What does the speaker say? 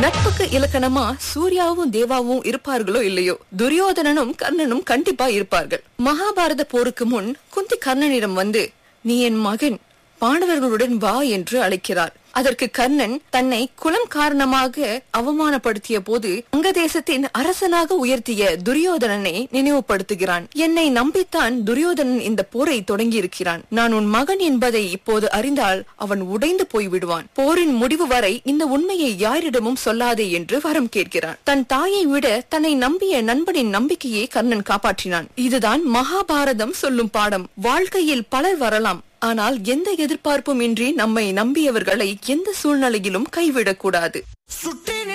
நட்புக்கு இலக்கணமா சூர்யாவும் தேவாவும் இருப்பார்களோ இல்லையோ துரியோதனனும் கர்ணனும் கண்டிப்பா இருப்பார்கள் மகாபாரத போருக்கு முன் குந்தி கர்ணனிடம் வந்து நீ என் மகன் பாண்டவர்களுடன் வா என்று அழைக்கிறார் அதற்கு கர்ணன் தன்னை குலம் காரணமாக அவமானப்படுத்திய போது அங்க தேசத்தின் அரசனாக உயர்த்திய துரியோதனனை நினைவுபடுத்துகிறான் என்னை நம்பித்தான் துரியோதனன் இந்த போரை தொடங்கி இருக்கிறான் நான் உன் மகன் என்பதை இப்போது அறிந்தால் அவன் உடைந்து போய் விடுவான் போரின் முடிவு வரை இந்த உண்மையை யாரிடமும் சொல்லாதே என்று வரம் கேட்கிறான் தன் தாயை விட தன்னை நம்பிய நண்பனின் நம்பிக்கையை கர்ணன் காப்பாற்றினான் இதுதான் மகாபாரதம் சொல்லும் பாடம் வாழ்க்கையில் பலர் வரலாம் ஆனால் எந்த எதிர்பார்ப்பும் இன்றி நம்மை நம்பியவர்களை எந்த சூழ்நிலையிலும் கைவிடக்கூடாது